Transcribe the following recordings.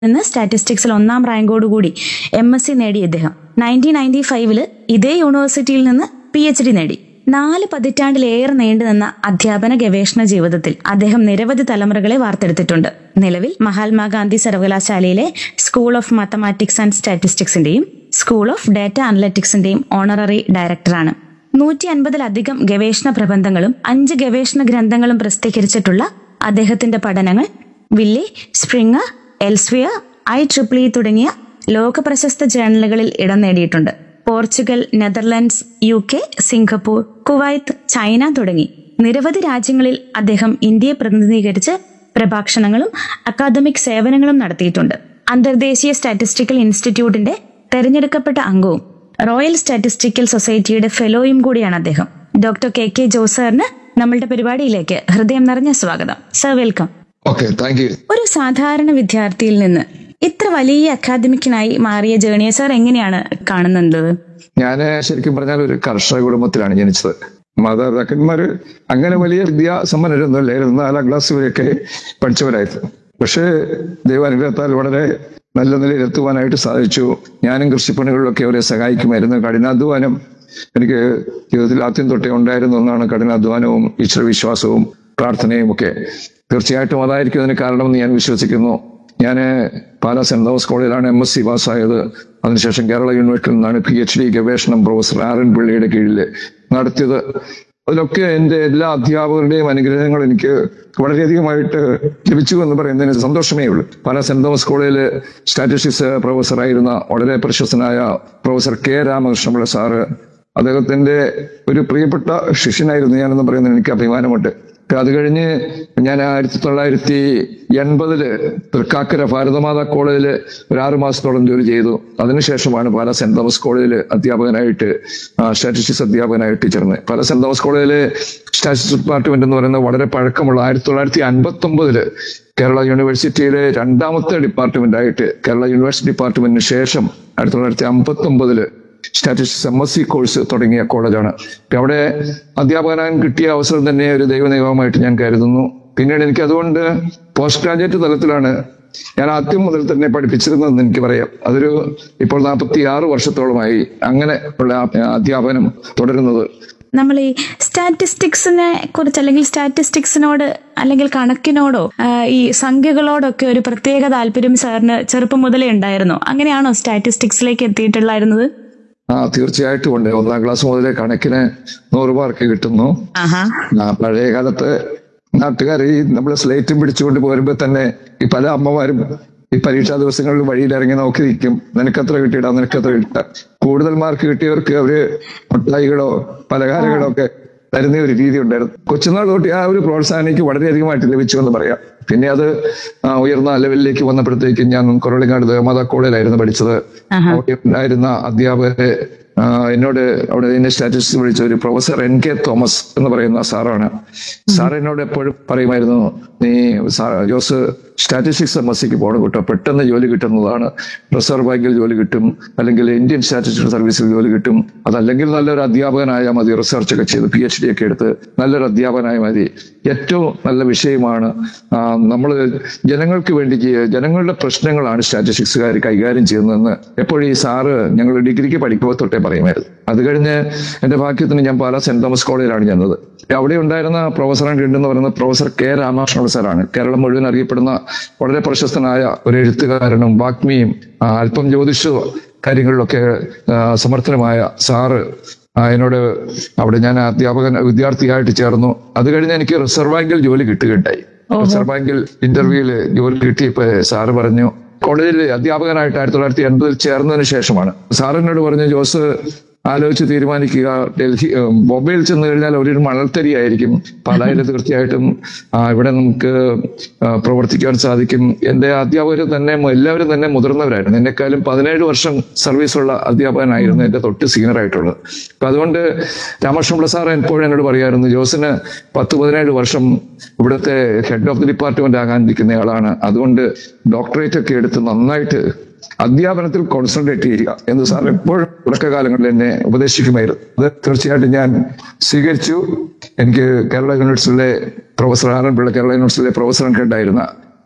നിന്ന് സ്റ്റാറ്റിസ്റ്റിക്സിൽ ഒന്നാം റാങ്കോടുകൂടി M S C നേടിയ ഇദ്ദേഹം നയൻറ്റീൻ നയൻറ്റി ഫൈവില് ഇതേ യൂണിവേഴ്സിറ്റിയിൽ നിന്ന് പി എച്ച് ഡി നേടി നാല് പതിറ്റാണ്ടിലേറെ നീണ്ടുനിന്ന അധ്യാപന ഗവേഷണ ജീവിതത്തിൽ അദ്ദേഹം നിരവധി തലമുറകളെ വാർത്തെടുത്തിട്ടുണ്ട് നിലവിൽ മഹാത്മാഗാന്ധി സർവകലാശാലയിലെ school of mathematics and സ്റ്റാറ്റിസ്റ്റിക്സിന്റെയും school of data അനലറ്റിക്സിന്റെയും honorary ഡയറക്ടറാണ് നൂറ്റി അൻപതിലധികം ഗവേഷണ പ്രബന്ധങ്ങളും അഞ്ച് ഗവേഷണ ഗ്രന്ഥങ്ങളും പ്രസിദ്ധീകരിച്ചിട്ടുള്ള അദ്ദേഹത്തിന്റെ പഠനങ്ങൾ Wiley Springer Elsevier I triple E തുടങ്ങിയ ലോക പ്രശസ്ത ജേർണലുകളിൽ ഇടം നേടിയിട്ടുണ്ട് Portugal Netherlands U K Singapore Kuwait China തുടങ്ങി നിരവധി രാജ്യങ്ങളിൽ അദ്ദേഹം ഇന്ത്യയെ പ്രതിനിധീകരിച്ച് പ്രഭാഷണങ്ങളും അക്കാദമിക് സേവനങ്ങളും നടത്തിയിട്ടുണ്ട് അന്തർദേശീയ സ്റ്റാറ്റിസ്റ്റിക്കൽ ഇൻസ്റ്റിറ്റ്യൂട്ടിന്റെ തെരഞ്ഞെടുക്കപ്പെട്ട അംഗവും റോയൽ സ്റ്റാറ്റിസ്റ്റിക്കൽ സൊസൈറ്റിയുടെ ഫെലോയും കൂടിയാണ് അദ്ദേഹം ഡോക്ടർ കെ കെ ജോസാറിന് നമ്മളുടെ പരിപാടിയിലേക്ക് ഹൃദയം നിറഞ്ഞ സ്വാഗതം sir welcome okay thank you ഒരു സാധാരണ വിദ്യാർത്ഥിയിൽ നിന്ന് ഇത്ര വലിയ അക്കാദമിക്കിനായി മാറിയ ജേണിയെ സാർ എങ്ങനെയാണ് കാണുന്നത് ഞാൻ ശരിക്കും പറഞ്ഞാൽ ഒരു കർഷക കുടുംബത്തിലാണ് ജനിച്ചത് മാതാപിതാക്കന്മാര് അങ്ങനെ വലിയ വിദ്യാസമ്പന്നരൊന്നും അല്ലായിരുന്നു നാലാം ക്ലാസ് വരെയൊക്കെ പഠിച്ചവരായിരുന്നു പക്ഷേ ദൈവാനുഗ്രഹത്താൽ വളരെ നല്ല നിലയിൽ എത്തുവാനായിട്ട് സാധിച്ചു ഞാനും കൃഷിപ്പണികളിലൊക്കെ അവരെ സഹായിക്കുമായിരുന്നു കഠിനാധ്വാനം എനിക്ക് ജീവിതത്തിൽ ആദ്യം തൊട്ടേ ഉണ്ടായിരുന്ന ഒന്നാണ് കഠിനാധ്വാനവും ഈശ്വരവിശ്വാസവും പ്രാർത്ഥനയും ഒക്കെ തീർച്ചയായിട്ടും അതായിരിക്കും അതിന് കാരണമെന്ന് ഞാൻ വിശ്വസിക്കുന്നു ഞാൻ പാലാ സെന്റ് തോമസ് കോളേജിലാണ് എം എസ് സി പാസ്സായത് അതിനുശേഷം കേരള യൂണിവേഴ്സിറ്റിയിൽ നിന്നാണ് പി എച്ച് ഡി ഗവേഷണം പ്രൊഫസർ ആർ എൻ പിള്ളയുടെ കീഴിൽ നടത്തിയത് അതിലൊക്കെ എൻ്റെ എല്ലാ അധ്യാപകരുടെയും അനുഗ്രഹങ്ങൾ എനിക്ക് വളരെയധികമായിട്ട് ലഭിച്ചു എന്ന് പറയുന്നതിന് സന്തോഷമേ ഉള്ളൂ പാലാ സെന്റ് തോമസ് കോളേജിൽ സ്റ്റാറ്റിസ്റ്റിക്സ് പ്രൊഫസറായിരുന്ന വളരെ പ്രശസ്തനായ പ്രൊഫസർ കെ രാമകൃഷ്ണപിള്ള സാറ് അദ്ദേഹത്തിന്റെ ഒരു പ്രിയപ്പെട്ട ശിഷ്യനായിരുന്നു ഞാനെന്ന് പറയുന്നതിന് എനിക്ക് അഭിമാനമുണ്ട് അത് കഴിഞ്ഞ് ഞാൻ ആയിരത്തി തൊള്ളായിരത്തി എൺപതില് തൃക്കാക്കര ഭാരതമാതാ കോളേജില് ഒരു ആറു മാസത്തോളം ജോലി ചെയ്തു അതിനുശേഷമാണ് പല സെന്റ് തോമസ് കോളേജിൽ അധ്യാപകനായിട്ട് സ്റ്റാറ്റിസ്റ്റിക്സ് അധ്യാപകനായിട്ട് ചേർന്നത് പല സെന്റ് തോമസ് കോളേജിലെ സ്റ്റാറ്റിസ്റ്റിക്സ് ഡിപ്പാർട്ട്മെന്റ് എന്ന് പറയുന്നത് വളരെ പഴക്കമുള്ള ആയിരത്തി തൊള്ളായിരത്തി അൻപത്തി ഒമ്പതില് കേരള യൂണിവേഴ്സിറ്റിയിലെ രണ്ടാമത്തെ ഡിപ്പാർട്ട്മെന്റ് ആയിട്ട് കേരള യൂണിവേഴ്സിറ്റി ഡിപ്പാർട്ട്മെന്റിന് ശേഷം ആയിരത്തി തൊള്ളായിരത്തി അമ്പത്തി ഒമ്പതില് statistics M S C course തുടങ്ങിയ കോളേജാണ് ഇപ്പൊ അവിടെ അധ്യാപകനാൻ കിട്ടിയ അവസരം തന്നെ ഒരു ദൈവനിയമമായിട്ട് ഞാൻ കരുതുന്നു പിന്നീട് എനിക്ക് അതുകൊണ്ട് പോസ്റ്റ് ഗ്രാജുവേറ്റ് തലത്തിലാണ് ഞാൻ ആദ്യം മുതൽ തന്നെ പഠിപ്പിച്ചിരുന്നതെന്ന് എനിക്ക് പറയാം അതൊരു ഇപ്പോൾ നാൽപ്പത്തി ആറ് വർഷത്തോളമായി അങ്ങനെ ഉള്ള അധ്യാപനം തുടരുന്നത് നമ്മൾ ഈ സ്റ്റാറ്റിസ്റ്റിക്സിനെ കുറിച്ച് അല്ലെങ്കിൽ സ്റ്റാറ്റിസ്റ്റിക്സിനോട് അല്ലെങ്കിൽ കണക്കിനോടോ ആ, ഈ സംഖ്യകളോടൊക്കെ ഒരു പ്രത്യേക താല്പര്യം സാറിന് ചെറുപ്പം മുതലേ ഉണ്ടായിരുന്നോ അങ്ങനെയാണോ സ്റ്റാറ്റിസ്റ്റിക്സിലേക്ക് എത്തിയിട്ടുണ്ടായിരുന്നത് ആ തീർച്ചയായിട്ടും ഉണ്ട് ഒന്നാം ക്ലാസ് മുതലേ കണക്കിന് നൂറ് മാർക്ക് കിട്ടുന്നു ആഹാ ആ പഴയ കാലത്ത് നാട്ടുകാർ ഈ നമ്മൾ സ്ലേറ്റും പിടിച്ചുകൊണ്ട് പോരുമ്പോ തന്നെ ഈ പല അമ്മമാരും ഈ പരീക്ഷാ ദിവസങ്ങളിൽ വഴിയിൽ ഇറങ്ങി നോക്കി നിൽക്കും നിനക്കത്ര കിട്ടിയിടാ നിനക്കത്ര കിട്ടാ കൂടുതൽ മാർക്ക് കിട്ടിയവർക്ക് അവര് മിഠായികളോ പലഹാരങ്ങളോ ഒക്കെ തരുന്ന ഒരു രീതി ഉണ്ടായിരുന്നു കൊച്ചുനാൾ തൊട്ട് ആ ഒരു പ്രോത്സാഹനം എനിക്ക് വളരെയധികമായിട്ട് ലഭിച്ചു എന്ന് പറയാം പിന്നെ അത് ആ, ഉയർന്ന ലെവലിലേക്ക് വന്നപ്പോഴത്തേക്കും ഞാൻ കുറവളിങ്ങാട് ദേവമാതാ കോളേജിലായിരുന്നു പഠിച്ചത് ആഹാ. അവിടെ ഉണ്ടായിരുന്ന അധ്യാപകരെ ആ, എന്നോട് അവിടെ എന്നെ സ്റ്റാറ്റിസ്റ്റിക്സ് വിളിച്ച ഒരു പ്രൊഫസർ എൻ കെ തോമസ് എന്ന് പറയുന്ന സാറാണ് സാർ എന്നോട് എപ്പോഴും പറയുമായിരുന്നു നീ സാ- ജോസ് സ്റ്റാറ്റിസ്റ്റിക്സ് എം എസ് സിക്ക് പോകണം കേട്ടോ പെട്ടെന്ന് ജോലി കിട്ടുന്നതാണ് റിസർവ് ബാങ്കിൽ ജോലി കിട്ടും അല്ലെങ്കിൽ ഇന്ത്യൻ സ്റ്റാറ്റിസ്റ്റിക്സ് സർവീസിൽ ജോലി കിട്ടും അതല്ലെങ്കിൽ നല്ലൊരു അധ്യാപകനായാൽ മതി റിസർച്ച് ഒക്കെ ചെയ്ത് പി എച്ച് ഡി ഒക്കെ എടുത്ത് നല്ലൊരു അധ്യാപകനായ മതി ഏറ്റവും നല്ല വിഷയമാണ് നമ്മൾ ജനങ്ങൾക്ക് വേണ്ടി ചെയ്യ- ജനങ്ങളുടെ പ്രശ്നങ്ങളാണ് സ്റ്റാറ്റിസ്റ്റിക്സുകാർ കൈകാര്യം ചെയ്യുന്നതെന്ന് എപ്പോഴും ഈ സാറ് ഞങ്ങൾ ഡിഗ്രിക്ക് പഠിക്കുമ്പോൾ തൊട്ടേ പറയുമായിരുന്നു അത് കഴിഞ്ഞ് എന്റെ ഭാഗ്യത്തിന് ഞാൻ പാലാ സെന്റ് തോമസ് കോളേജിലാണ് ചെന്നത് അവിടെ ഉണ്ടായിരുന്ന പ്രൊഫസർ എന്ന് പറയുന്ന പ്രൊഫസർ കെ രാമകൃഷ്ണ സാറാണ് കേരളം മുഴുവൻ അറിയപ്പെടുന്ന വളരെ പ്രശസ്തനായ ഒരു എഴുത്തുകാരനും വാഗ്മിയും ആ, അല്പം ജ്യോതിഷ കാര്യങ്ങളിലൊക്കെ ആ, സമർത്ഥനമായ സാറ് ആ, എന്നോട് അവിടെ ഞാൻ അധ്യാപകൻ വിദ്യാർത്ഥിയായിട്ട് ചേർന്നു അത് കഴിഞ്ഞ് എനിക്ക് റിസർവ് ബാങ്കിൽ ജോലി കിട്ടുകയുണ്ടായി റിസർവ് ബാങ്കിൽ ഇന്റർവ്യൂവിൽ ജോലി കിട്ടിയപ്പോ സാറ് പറഞ്ഞു കോളേജിൽ അധ്യാപകനായിട്ട് ആയിരത്തി തൊള്ളായിരത്തി എൺപതിൽ ചേർന്നതിന് ശേഷമാണ് സാർ എന്നോട് പറഞ്ഞു ജോസ് ആലോചിച്ച് തീരുമാനിക്കുക ഡൽഹി ഏഹ്, ബോംബെയിൽ ചെന്ന് കഴിഞ്ഞാൽ ഒരു മണൽത്തരി ആയിരിക്കും പാലായിൽ തീർച്ചയായിട്ടും ആ, ഇവിടെ നമുക്ക് ആ, പ്രവർത്തിക്കാൻ സാധിക്കും എന്റെ അധ്യാപകർ തന്നെ എല്ലാവരും തന്നെ മുതിർന്നവരായിരുന്നു എന്നെക്കാളും പതിനേഴ് വർഷം സർവീസുള്ള അധ്യാപകനായിരുന്നു എന്റെ തൊട്ട് സീനിയർ ആയിട്ടുള്ളത് അപ്പൊ അതുകൊണ്ട് രാമകൃഷ്ണപിള്ള സാർ എപ്പോഴും എന്നോട് പറയായിരുന്നു ജോസിന് പത്ത് പതിനേഴ് വർഷം ഇവിടുത്തെ ഹെഡ് ഓഫ് ദി ഡിപ്പാർട്ട്മെന്റ് ആകാൻ ഇരിക്കുന്നയാളാണ് അതുകൊണ്ട് ഡോക്ടറേറ്റ് ഒക്കെ എടുത്ത് നന്നായിട്ട് അധ്യാപനത്തിൽ കോൺസെൻട്രേറ്റ് ചെയ്യുക എന്ന് സാർ എപ്പോഴും തുടക്കകാലങ്ങളിൽ എന്നെ ഉപദേശിക്കുമായിരുന്നു അത് തീർച്ചയായിട്ടും ഞാൻ സ്വീകരിച്ചു എനിക്ക് കേരള യൂണിവേഴ്സിറ്റിയിലെ professor R N Pillai Kerala യൂണിവേഴ്സിറ്റിയിലെ പ്രൊഫസർ ഒക്കെ ഉണ്ടായിരുന്ന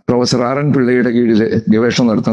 പ്രൊഫസർ ആർ എൻ പിള്ളയുടെ കീഴിൽ ഗവേഷണം നടത്താൻ